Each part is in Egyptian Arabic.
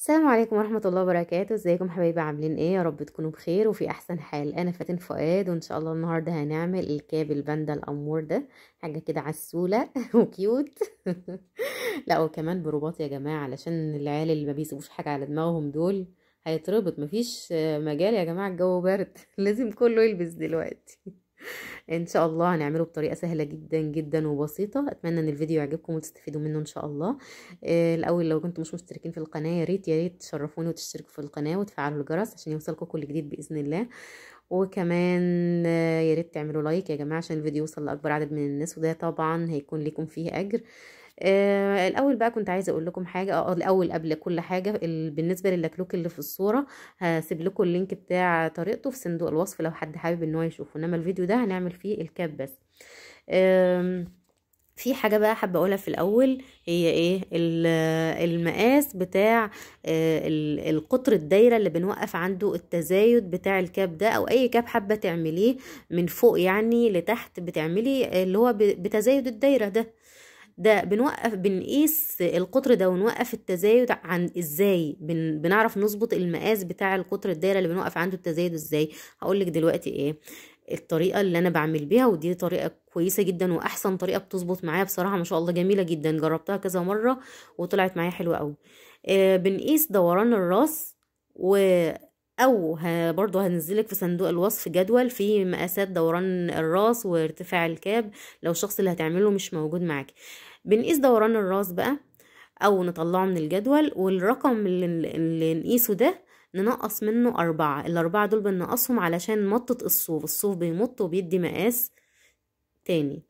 السلام عليكم ورحمة الله وبركاته ازيكم حبايبي عاملين ايه يا رب تكونوا بخير وفي احسن حال انا فاتن فؤاد وان شاء الله النهاردة هنعمل الكاب الباندا الامور ده حاجة كده عسولة وكيوت لا وكمان برباط يا جماعة علشان العيال اللي ما بيسيبوش حاجة على دماغهم دول هيتربط مفيش مجال يا جماعة الجو برد لازم كله يلبس دلوقتي ان شاء الله هنعمله بطريقه سهله جدا جدا وبسيطه اتمنى ان الفيديو يعجبكم وتستفيدوا منه ان شاء الله آه الاول لو كنتم مش مشتركين في القناه يا ريت يا ريت تشرفوني وتشتركوا في القناه وتفعلوا الجرس عشان يوصلكم كل جديد باذن الله وكمان آه يا ريت تعملوا لايك يا جماعه عشان الفيديو يوصل لاكبر عدد من الناس وده طبعا هيكون لكم فيه اجر آه الاول بقى كنت عايزه اقول لكم حاجه اه الاول قبل كل حاجه بالنسبه للكلوك اللي في الصوره هسيب لكم اللينك بتاع طريقته في صندوق الوصف لو حد حابب ان هو يشوفه انما الفيديو ده هنعمل فيه الكاب بس آه في حاجه بقى حابه اقولها في الاول هي ايه المقاس بتاع القطر الدايره اللي بنوقف عنده التزايد بتاع الكاب ده او اي كاب حابه تعمليه من فوق يعني لتحت بتعملي اللي هو بتزايد الدايره ده ده بنوقف بنقيس القطر ده ونوقف التزايد عن ازاي بن بنعرف نظبط المقاس بتاع القطر الدايره اللي بنوقف عنده التزايد ازاي هقول لك دلوقتي ايه الطريقه اللي انا بعمل بيها ودي طريقه كويسه جدا واحسن طريقه بتظبط معايا بصراحه ما شاء الله جميله جدا جربتها كذا مره وطلعت معايا حلوه قوي آه بنقيس دوران الراس و او برضو هنزلك في صندوق الوصف جدول فيه مقاسات دوران الراس وارتفاع الكاب لو الشخص اللي هتعمله مش موجود معاك بنقيس دوران الراس بقى او نطلعه من الجدول والرقم اللي, اللي نقيسه ده ننقص منه أربعة الأربعة دول بننقصهم علشان مطة الصوف الصوف بيمط وبيدي مقاس تاني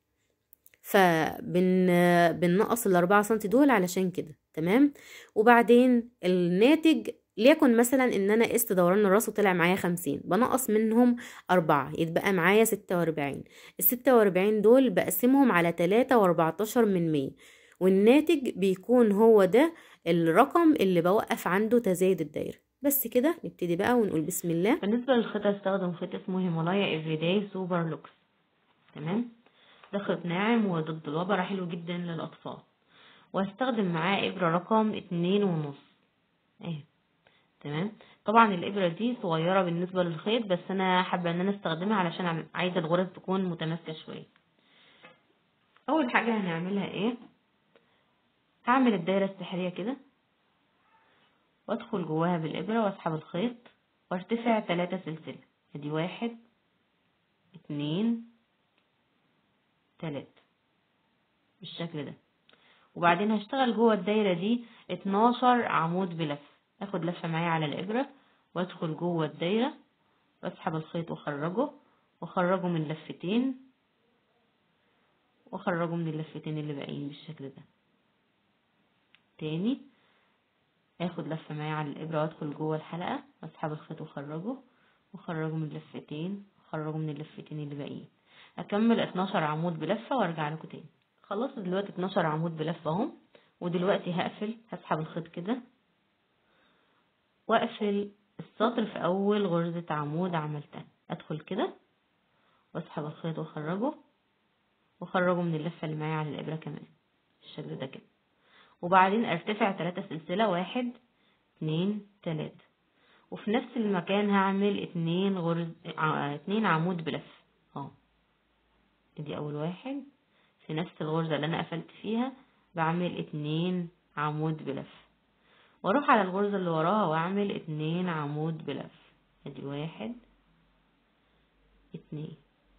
فبن بننقص الأربعة سنتي دول علشان كده تمام وبعدين الناتج ليكن مثلا ان انا قست دوران الراس وطلع معايا خمسين بنقص منهم اربعة يتبقى معايا ستة واربعين الستة واربعين دول بقسمهم على تلاتة واربعتاشر من مية والناتج بيكون هو ده الرقم اللي بوقف عنده تزايد الدايرة بس كده نبتدي بقى ونقول بسم الله بالنسبة للخيط هستخدم خيط اسمه هيمالايا افريداي سوبر لوكس تمام ده خيط ناعم وضد الوبرة حلو جدا للأطفال وهستخدم معاه إبرة رقم اتنين ونص اهي تمام طبعا الابره دي صغيره بالنسبه للخيط بس انا حابه ان انا استخدمها علشان عايزه الغرز تكون متماسكه شويه اول حاجه هنعملها ايه هعمل الدايره السحريه كده وادخل جواها بالابره واسحب الخيط وارتفع ثلاثة سلسله ادي واحد اتنين تلاتة بالشكل ده وبعدين هشتغل جوه الدايره دي اتناشر عمود بلف اخد لفه معايا على الابره وادخل جوه الدايره واسحب الخيط واخرجه واخرجه من لفتين واخرجه من اللفتين اللي باقيين بالشكل ده تاني اخد لفه معايا على الابره وادخل جوه الحلقه واسحب الخيط واخرجه واخرجه من لفتين واخرجه من اللفتين اللي باقيين اكمل 12 عمود بلفه وارجع لكم تاني خلصت دلوقتي 12 عمود بلفه اهم ودلوقتي هقفل هسحب الخيط كده واقفل السطر في اول غرزة عمود عملتها ادخل كده واسحب الخيط واخرجه واخرجه من اللفة اللي معايا على الابرة كمان بالشكل ده كده وبعدين ارتفع تلاتة سلسلة واحد اتنين تلاتة وفي نفس المكان هعمل اتنين غرز اه اتنين عمود بلف اهو ادي اول واحد في نفس الغرزة اللي انا قفلت فيها بعمل اتنين عمود بلف واروح على الغرزة اللي وراها واعمل اتنين عمود بلف ادي واحد اتنين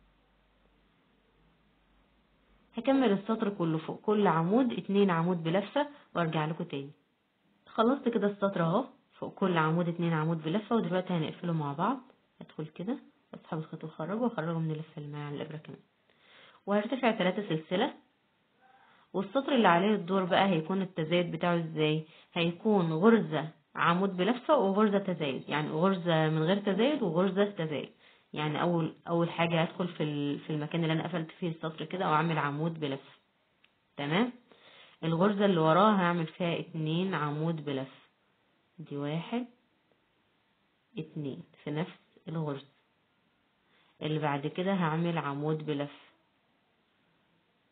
هكمل السطر كله فوق كل عمود اتنين عمود بلفة وارجع لكم تاني خلصت كده السطر اهو فوق كل عمود اتنين عمود بلفة ودلوقتي هنقفله مع بعض ادخل كده واسحب الخيط واخرجه واخرجه من اللفة اللي معايا على الابرة كمان وهرتفع تلاتة سلسلة والسطر اللي عليه الدور بقى هيكون التزايد بتاعه ازاي هيكون غرزة عمود بلفة وغرزة تزايد يعني غرزة من غير تزايد وغرزة تزايد يعني اول اول حاجة هدخل في في المكان اللي انا قفلت فيه السطر كده واعمل عمود بلف تمام الغرزة اللي وراها هعمل فيها اتنين عمود بلف دي واحد اتنين في نفس الغرزة اللي بعد كده هعمل عمود بلف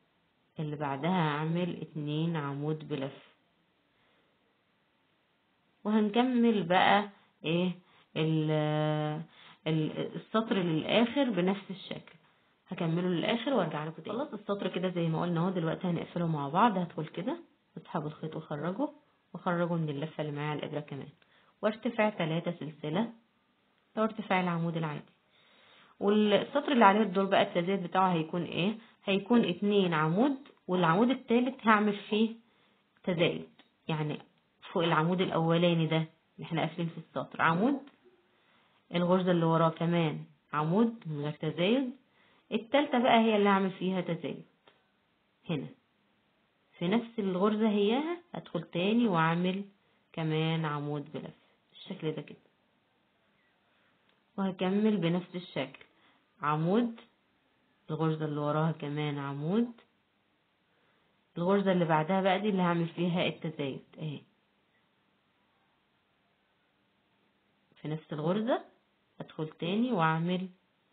اللي بعدها هعمل اتنين عمود بلف وهنكمل بقى ايه ال- ال- السطر للاخر بنفس الشكل هكمله للاخر وارجع لكم تاني خلاص السطر كده زي ما قلنا اهو دلوقتي هنقفله مع بعض هدخل كده اسحب الخيط واخرجه واخرجه من اللفه اللي معايا على الابره كمان وارتفاع ثلاثة سلسله ده ارتفاع العمود العادي والسطر اللي عليه الدور بقى التزايد بتاعه هيكون ايه هيكون اتنين عمود والعمود التالت هعمل فيه تزايد يعني فوق العمود الاولاني ده اللي احنا قافلين في السطر عمود الغرزة اللي وراه كمان عمود من غير تزايد التالتة بقى هي اللي هعمل فيها تزايد هنا في نفس الغرزة هياها ادخل تاني واعمل كمان عمود بلف الشكل ده كده وهكمل بنفس الشكل عمود الغرزة اللي وراها كمان عمود الغرزة اللي بعدها بقى دي اللي هعمل فيها التزايد اهي في نفس الغرزة ادخل تاني واعمل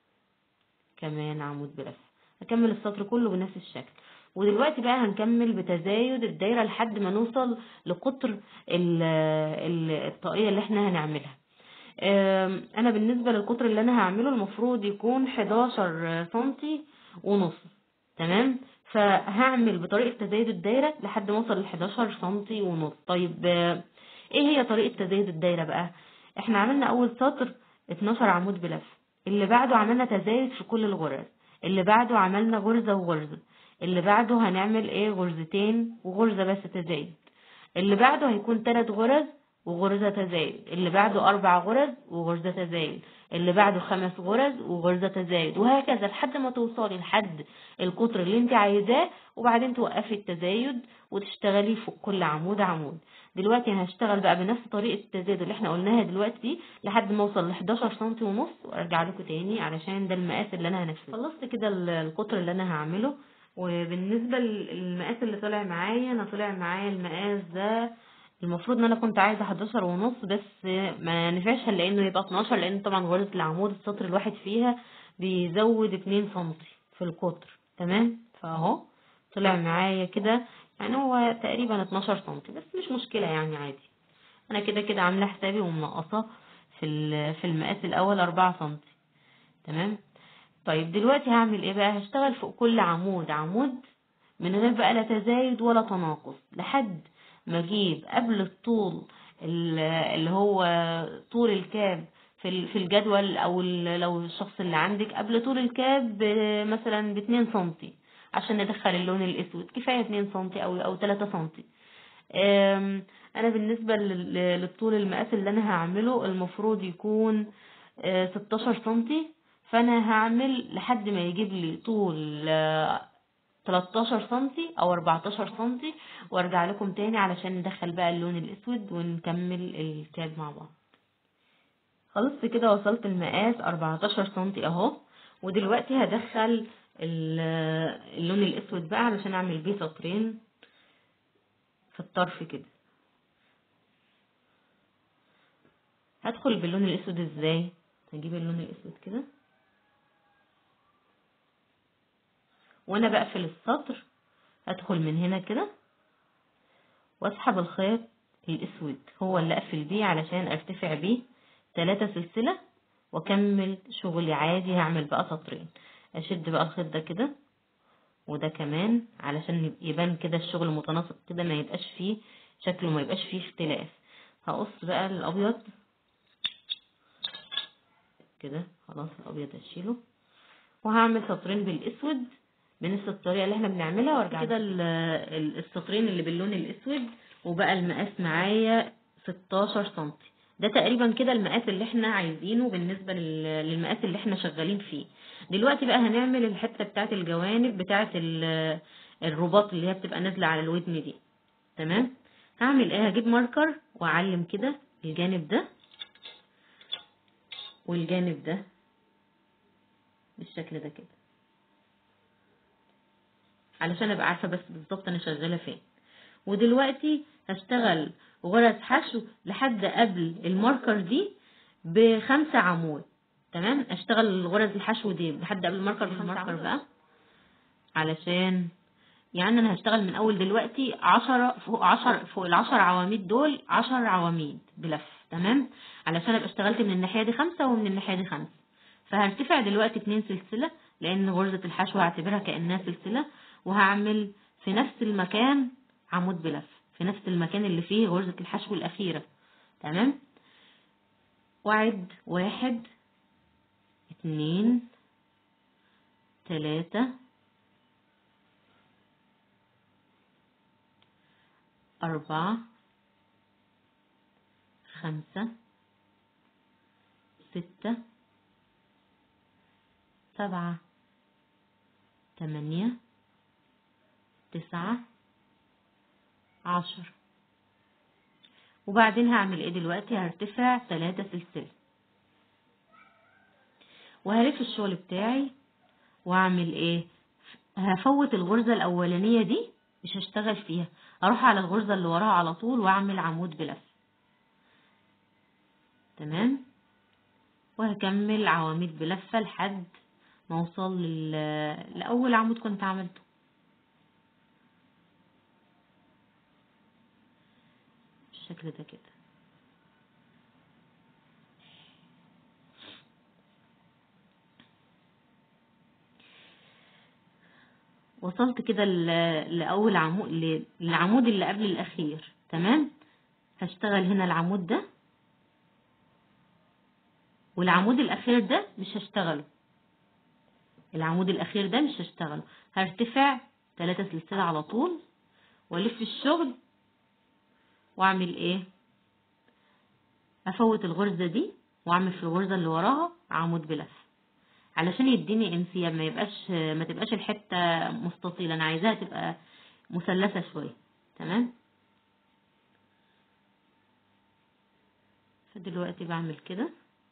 كمان عمود بلف هكمل السطر كله بنفس الشكل ودلوقتي بقى هنكمل بتزايد الدايرة لحد ما نوصل لقطر ال- ال- الطاقية اللي احنا هنعملها آم، انا بالنسبة للقطر اللي انا هعمله المفروض يكون 11 سنتي ونص تمام فهعمل بطريقة تزايد الدايرة لحد ما اوصل ل 11 سنتي ونص طيب آه، ايه هي طريقة تزايد الدايرة بقى احنا عملنا اول سطر 12 عمود بلف اللي بعده عملنا تزايد في كل الغرز اللي بعده عملنا غرزة وغرزة اللي بعده هنعمل ايه غرزتين وغرزة بس تزايد اللي بعده هيكون تلات غرز وغرزة تزايد اللي بعده أربع غرز وغرزة تزايد اللي بعده خمس غرز وغرزة تزايد وهكذا لحد ما توصلي لحد القطر اللي انت عايزاه وبعدين توقفي التزايد وتشتغلي فوق كل عمود عمود دلوقتي انا هشتغل بقى بنفس طريقة التزايد اللي احنا قلناها دلوقتي دي لحد ما اوصل ل 11 سم ونص وارجع لكم تاني علشان ده المقاس اللي انا هنفذه خلصت كده ال- القطر اللي انا هعمله وبالنسبة للمقاس اللي طلع معايا انا طلع معايا المقاس ده المفروض ان انا كنت عايزه 11 ونص بس ما نفعش لانه يبقى 12 لان طبعا غرزة العمود السطر الواحد فيها بيزود 2 سم في القطر تمام فاهو طلع معايا كده يعني هو تقريبا 12 سم بس مش مشكلة يعني عادي انا كده كده عامله حسابي ومنقصه في ال- في المقاس الاول 4 سم تمام طيب دلوقتي هعمل ايه بقى هشتغل فوق كل عمود عمود من غير بقى لا تزايد ولا تناقص لحد ما اجيب قبل الطول ال- اللي هو طول الكاب في ال- في الجدول او ال- لو الشخص اللي عندك قبل طول الكاب ب- مثلا ب 2 سنتي عشان ندخل اللون الاسود كفايه 2 سنتي او او 3 سنتي أم، انا بالنسبه لل- للطول المقاس اللي انا هعمله المفروض يكون آه، 16 سنتي فانا هعمل لحد ما يجيب لي طول آه، 13 سنتي او 14 سنتي وارجع لكم تاني علشان ندخل بقى اللون الاسود ونكمل الكاب مع بعض خلصت كده وصلت المقاس 14 سنتي اهو ودلوقتي هدخل ال- اللون الاسود بقى علشان اعمل بيه سطرين في الطرف كده هدخل باللون الاسود ازاي هجيب اللون الاسود كده وانا بقفل السطر هدخل من هنا كده واسحب الخيط الاسود هو اللي اقفل بيه علشان ارتفع بيه ثلاثة سلسلة واكمل شغلي عادي هعمل بقى سطرين اشد بقى الخيط ده كده وده كمان علشان يبان كده الشغل متناسق كده ما يبقاش فيه شكله ما يبقاش فيه اختلاف هقص بقى الابيض كده خلاص الابيض هشيله وهعمل سطرين بالاسود بنفس الطريقه اللي احنا بنعملها وارجع كده ال- ال- السطرين اللي باللون الاسود وبقى المقاس معايا 16 سنتي ده تقريبا كده المقاس اللي احنا عايزينه بالنسبه لل- للمقاس اللي احنا شغالين فيه دلوقتي بقى هنعمل الحته بتاعه الجوانب بتاعه ال- الرباط اللي هي بتبقى نازله على الودن دي تمام هعمل ايه هجيب ماركر واعلم كده الجانب ده والجانب ده بالشكل ده كده علشان ابقى عارفه بس بالظبط انا شغاله فين ودلوقتي هشتغل غرز حشو لحد قبل الماركر دي بخمسة عمود تمام اشتغل غرز الحشو دي لحد قبل الماركر بخمسة عمود بقى علشان يعني انا هشتغل من اول دلوقتي عشرة فوق عشر فوق العشر عواميد دول عشر عواميد بلف تمام علشان ابقى اشتغلت من الناحية دي خمسة ومن الناحية دي خمسة فهرتفع دلوقتي اتنين سلسلة لان غرزة الحشو هعتبرها كأنها سلسلة وهعمل في نفس المكان عمود بلف في نفس المكان اللي فيه غرزة الحشو الأخيرة تمام وأعد واحد اتنين تلاتة أربعة خمسة ستة سبعة تمانية تسعة عشر وبعدين هعمل ايه دلوقتي هرتفع تلاتة سلسلة وهلف الشغل بتاعي واعمل ايه هفوت الغرزة الاولانية دي مش هشتغل فيها اروح على الغرزة اللي وراها على طول واعمل عمود بلف تمام وهكمل عواميد بلفة لحد ما اوصل لل- لاول عمود كنت عملته بالشكل ده كده وصلت كده ل- لأول عمود ل- للعمود اللي قبل الأخير تمام هشتغل هنا العمود ده والعمود الأخير ده مش هشتغله العمود الأخير ده مش هشتغله هرتفع ثلاثة سلسلة على طول والف الشغل واعمل ايه افوت الغرزة دي واعمل في الغرزة اللي وراها عمود بلف علشان يديني انسياب ما يبقاش ما تبقاش الحتة مستطيلة انا عايزاها تبقى مثلثة شوية تمام فدلوقتي بعمل كده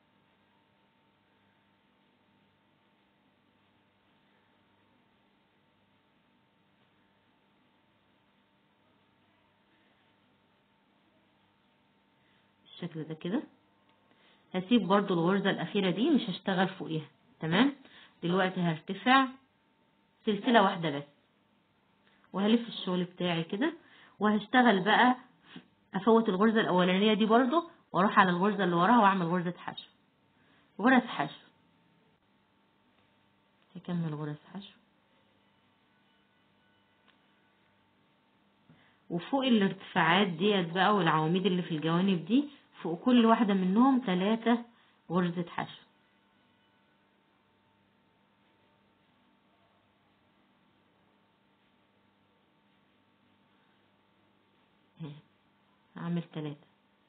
بالشكل ده كده هسيب برضو الغرزة الأخيرة دي مش هشتغل فوقيها تمام دلوقتي هرتفع سلسلة واحدة بس وهلف الشغل بتاعي كده وهشتغل بقى افوت الغرزة الأولانية دي برضو واروح على الغرزة اللي وراها واعمل غرزة حشو غرز حشو هكمل غرز حشو وفوق الارتفاعات ديت بقى والعواميد اللي في الجوانب دي فوق كل واحدة منهم ثلاثة غرزة حشو هعمل ثلاثة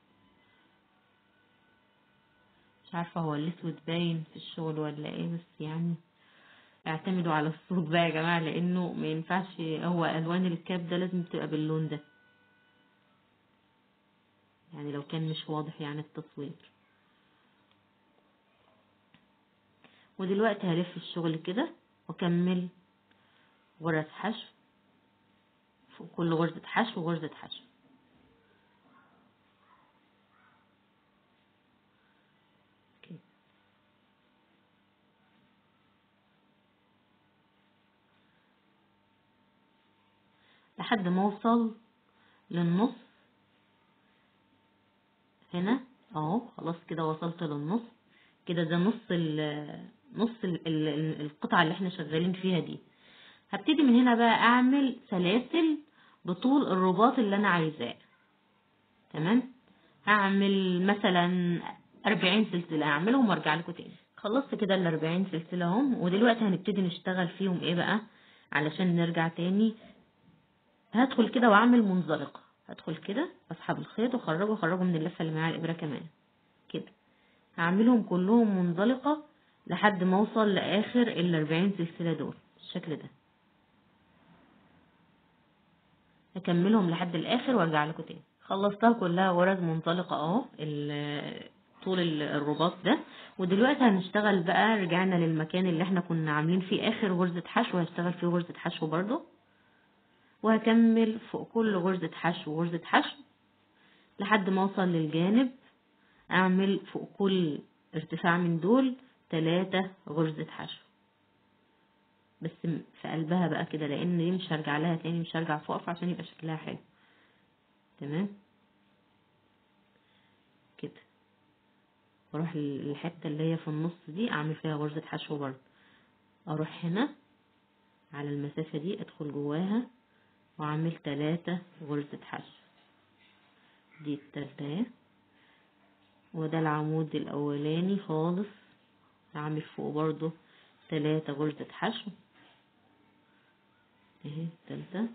مش عارفة هو الاسود باين في الشغل ولا ايه بس يعني اعتمدوا على الصوت بقى يا جماعة لانه ما ينفعش هو الوان الكاب ده لازم تبقى باللون ده يعني لو كان مش واضح يعني التصوير ودلوقتي هلف الشغل كده واكمل غرز حشو فوق كل غرزة حشو غرزة حشو كده. لحد ما اوصل للنص هنا اهو خلاص كده وصلت للنص كده ده نص ال نص ال ال القطعة اللي احنا شغالين فيها دي هبتدي من هنا بقى اعمل سلاسل بطول الرباط اللي انا عايزاه تمام هعمل مثلا 40 سلسلة هعملهم وارجع لكم تاني خلصت كده ال 40 سلسلة اهم ودلوقتي هنبتدي نشتغل فيهم ايه بقى علشان نرجع تاني هدخل كده واعمل منزلقة هدخل كده اسحب الخيط واخرجه اخرجه من اللفة اللي معايا الابرة كمان كده هعملهم كلهم منزلقة لحد ما اوصل لاخر ال 40 سلسلة دول بالشكل ده هكملهم لحد الاخر وارجع لكم تاني خلصتها كلها غرز منطلقة اهو ال- طول ال- الرباط ده ودلوقتي هنشتغل بقى رجعنا للمكان اللي احنا كنا عاملين فيه اخر غرزة حشو هشتغل فيه غرزة حشو برضو وهكمل فوق كل غرزة حشو غرزة حشو لحد ما اوصل للجانب اعمل فوق كل ارتفاع من دول تلاتة غرزة حشو بس م- في قلبها بقى كده لان دي مش هرجع لها تاني مش هرجع فوق عشان يبقى شكلها حلو تمام كده واروح للحته اللي هي في النص دي اعمل فيها غرزه حشو برضه اروح هنا على المسافه دي ادخل جواها واعمل تلاتة غرزه حشو دي التالتة اهي وده العمود الاولاني خالص هعمل فوق برضو تلاتة غرزة حشو اهي التالتة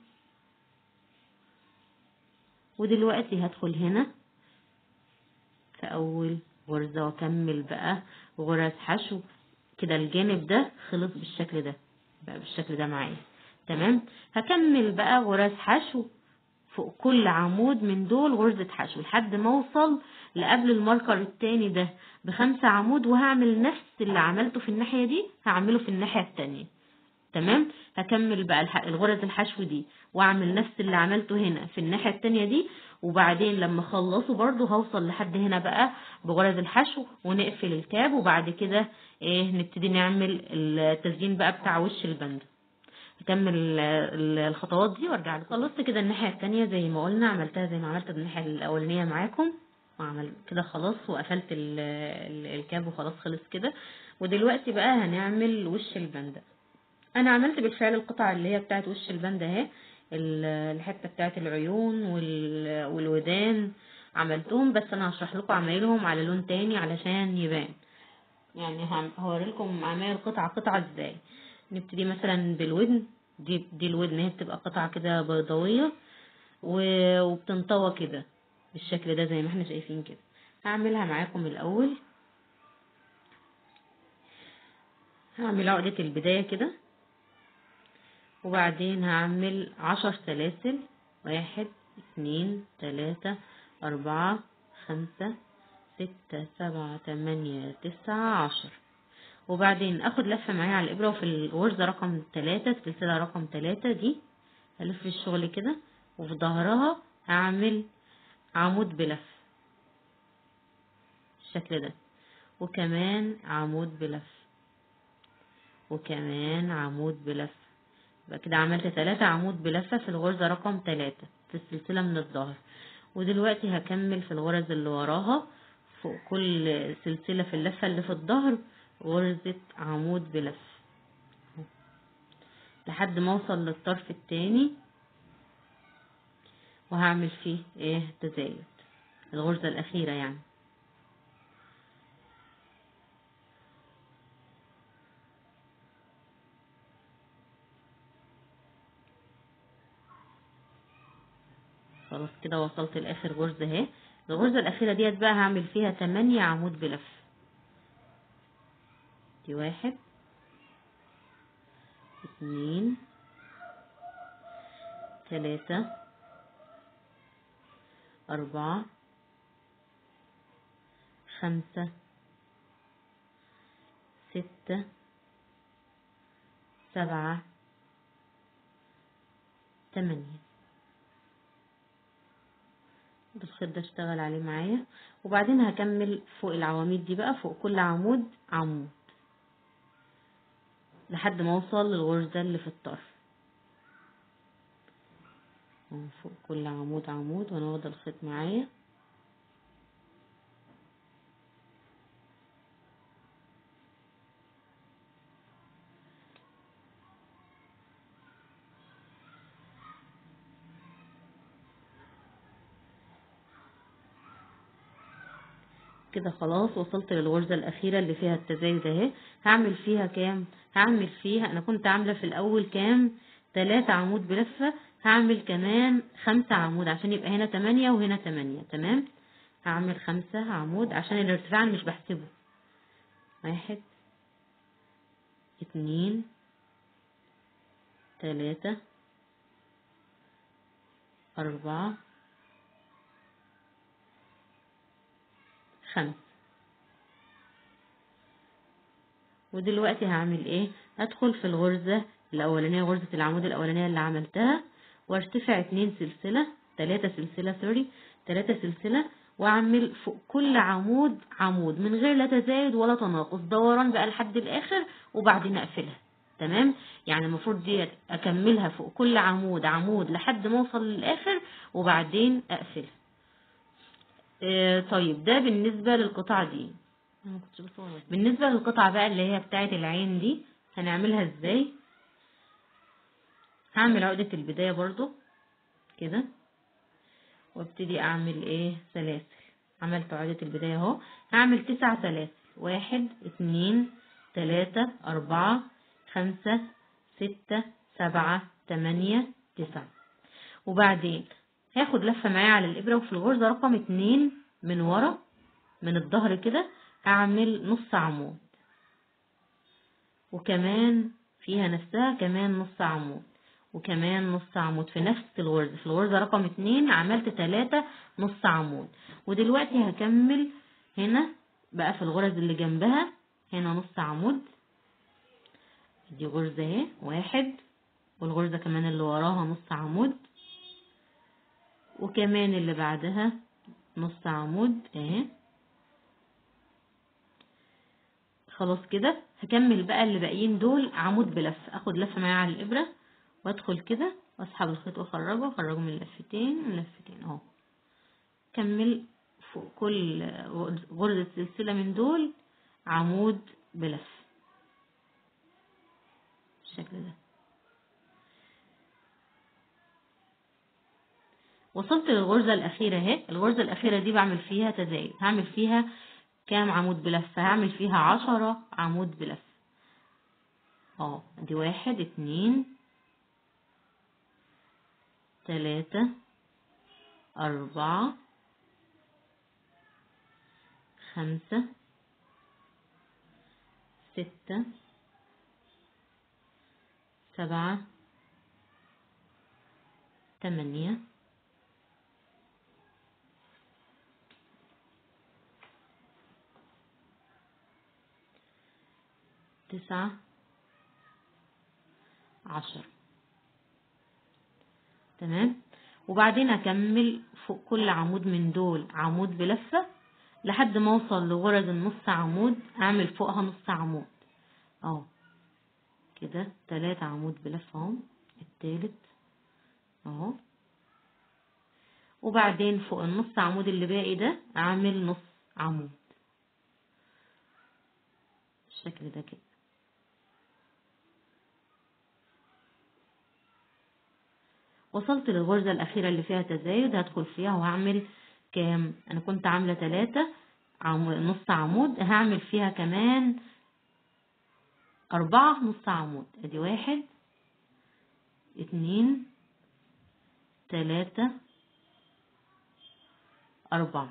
ودلوقتي هدخل هنا في اول غرزة واكمل بقى غرز حشو كده الجانب ده خلص بالشكل ده بقى بالشكل ده معايا تمام هكمل بقى غرز حشو فوق كل عمود من دول غرزة حشو لحد ما اوصل لقبل الماركر التاني ده بخمسة عمود وهعمل نفس اللي عملته في الناحية دي هعمله في الناحية التانية تمام هكمل بقى الح- الغرز الحشو دي واعمل نفس اللي عملته هنا في الناحية التانية دي وبعدين لما اخلصه برضو هوصل لحد هنا بقى بغرز الحشو ونقفل الكاب وبعد كده ايه نبتدي نعمل التسجيل بقى بتاع وش البند هكمل ال- ال- الخطوات دي وارجع لكم خلصت كده الناحية التانية زي ما قلنا عملتها زي ما عملت الناحية الأولانية معاكم وعمل كده خلاص وقفلت ال- ال- الكاب وخلاص خلص كده ودلوقتي بقى هنعمل وش البند انا عملت بالفعل القطعة اللي هي بتاعت وش البند اهي ال- الحتة بتاعت العيون وال- والودان عملتهم بس انا هشرح لكم عمايلهم على لون تاني علشان يبان يعني هم- هوريلكم عمايل قطعة قطعة ازاي نبتدي مثلا بالودن دي دي الودن هي بتبقى قطعة كده بيضاوية و- وبتنطوى كده بالشكل ده زي ما احنا شايفين كده هعملها معاكم الاول هعمل عقدة البداية كده وبعدين هعمل عشر سلاسل واحد اتنين تلاتة أربعة خمسة ستة سبعة تمانية تسعة عشر وبعدين اخد لفة معايا على الابرة وفي الغرزة رقم تلاتة السلسلة رقم تلاتة دي هلف الشغل كده وفي ظهرها هعمل عمود بلف بالشكل ده وكمان عمود بلف وكمان عمود بلف يبقى كده عملت تلاتة عمود بلفة في الغرزة رقم تلاتة في السلسلة من الظهر ودلوقتي هكمل في الغرز اللي وراها فوق كل سلسلة في اللفة اللي في الظهر غرزة عمود بلف أهو. لحد ما اوصل للطرف التاني وهعمل فيه ايه تزايد الغرزة الأخيرة يعني خلاص كده وصلت لاخر غرزة اهي الغرزة الاخيرة ديت بقى هعمل فيها تمانية عمود بلف دي واحد اتنين تلاتة أربعة خمسة ستة سبعة تمانية بالخيط ده اشتغل عليه معايا وبعدين هكمل فوق العواميد دي بقى فوق كل عمود عمود لحد ما اوصل للغرزة اللي في الطرف أهو فوق كل عمود عمود وانا واخده الخيط معايا كده خلاص وصلت للغرزة الأخيرة اللي فيها التزايد اهي هعمل فيها كام هعمل فيها أنا كنت عاملة في الأول كام تلاتة عمود بلفة هعمل كمان خمسة عمود عشان يبقى هنا تمانية وهنا تمانية تمام هعمل خمسة عمود عشان الارتفاع أنا مش بحسبه واحد اتنين تلاتة أربعة خمسة ودلوقتي هعمل ايه هدخل في الغرزة الاولانية غرزة العمود الاولانية اللي عملتها وارتفع اتنين سلسلة تلاتة سلسلة سوري تلاتة سلسلة واعمل فوق كل عمود عمود من غير لا تزايد ولا تناقص دوران بقى لحد الاخر وبعدين اقفلها تمام يعني المفروض دي اكملها فوق كل عمود عمود لحد ما اوصل للاخر وبعدين اقفل آه طيب ده بالنسبة للقطعة دي انا ما كنتش بصور بالنسبة للقطعة بقى اللي هي بتاعة العين دي هنعملها ازاي هعمل عقدة البداية برضو كده وابتدي اعمل ايه سلاسل عملت عقدة البداية اهو هعمل تسع سلاسل واحد اتنين تلاتة اربعة خمسة ستة سبعة تمانية تسعة وبعدين هاخد لفة معايا على الابرة وفي الغرزة رقم اتنين من ورا من الظهر كده اعمل نص عمود وكمان فيها نفسها كمان نص عمود وكمان نص عمود في نفس الغرزة في الغرزة رقم اتنين عملت تلاتة نص عمود ودلوقتي هكمل هنا بقى في الغرز اللي جنبها هنا نص عمود دي غرزة اهي واحد والغرزة كمان اللي وراها نص عمود وكمان اللي بعدها نص عمود اهي خلاص كده هكمل بقى اللي باقيين دول عمود بلف اخد لفه معايا على الابره وادخل كده واسحب الخيط واخرجه واخرجه من لفتين من لفتين اهو كمل فوق كل غرزه سلسله من دول عمود بلف بالشكل ده وصلت للغرزة الأخيرة اهي الغرزة الأخيرة دي بعمل فيها تزايد هعمل فيها كام عمود بلف هعمل فيها عشرة عمود بلف اه دي واحد اتنين تلاتة أربعة خمسة ستة سبعة تمانية تسعة عشر تمام وبعدين اكمل فوق كل عمود من دول عمود بلفة لحد ما اوصل لغرز النص عمود اعمل فوقها نص عمود اهو كده تلاتة عمود بلفة اهو التالت اهو وبعدين فوق النص عمود اللي باقي ده اعمل نص عمود بالشكل ده كده وصلت للغرزة الأخيرة اللي فيها تزايد هدخل فيها وهعمل كام أنا كنت عاملة تلاتة عمود نص عمود هعمل فيها كمان أربعة نص عمود أدي واحد اتنين تلاتة أربعة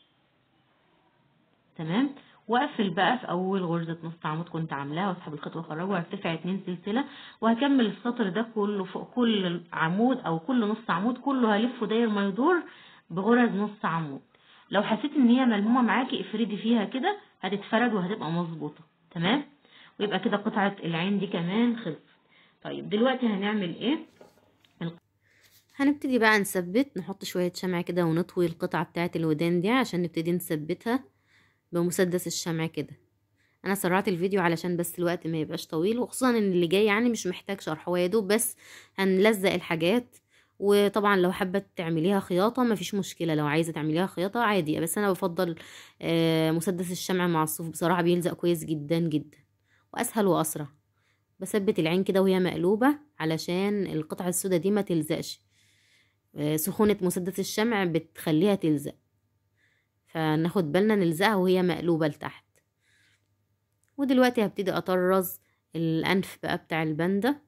تمام واقفل بقى في اول غرزة نص عمود كنت عاملاها واسحب الخيط واخرجه وارتفع اتنين سلسلة وهكمل السطر ده كله فوق كل عمود او كل نص عمود كله هلفه داير ما يدور بغرز نص عمود لو حسيت ان هي ملمومة معاكي افردي فيها كده هتتفرد وهتبقى مظبوطة تمام ويبقى كده قطعة العين دي كمان خلصت طيب دلوقتي هنعمل ايه هنبتدي بقى نثبت نحط شوية شمع كده ونطوي القطعة بتاعة الودان دي عشان نبتدي نثبتها بمسدس الشمع كده انا سرعت الفيديو علشان بس الوقت ما يبقاش طويل وخصوصا ان اللي جاي يعني مش محتاج شرح هو يا دوب بس هنلزق الحاجات وطبعا لو حابه تعمليها خياطه مفيش مشكله لو عايزه تعمليها خياطه عادي بس انا بفضل مسدس الشمع مع الصوف بصراحه بيلزق كويس جدا جدا واسهل واسرع بثبت العين كده وهي مقلوبه علشان القطعه السوداء دي ما تلزقش سخونه مسدس الشمع بتخليها تلزق فناخد بالنا نلزقها وهي مقلوبة لتحت ودلوقتي هبتدي اطرز الانف بقى بتاع الباندا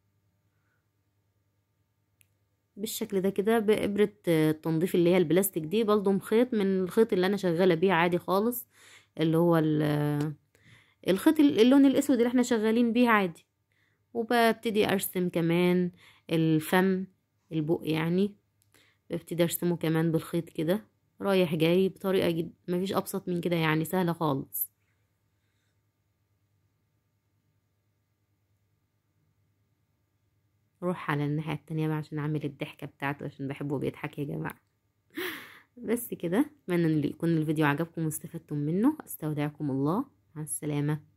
بالشكل ده كده بإبرة التنظيف اللي هي البلاستيك دي بلضم خيط من الخيط اللي انا شغالة بيه عادي خالص اللي هو الخيط اللون الاسود اللي احنا شغالين بيه عادي وببتدي ارسم كمان الفم البق يعني ببتدي ارسمه كمان بالخيط كده رايح جاي بطريقة جد مفيش أبسط من كده يعني سهلة خالص روح على الناحية التانية بقى عشان أعمل الضحكة بتاعته عشان بحبه بيضحك يا جماعة بس كده أتمنى إن يكون الفيديو عجبكم واستفدتم منه أستودعكم الله مع السلامة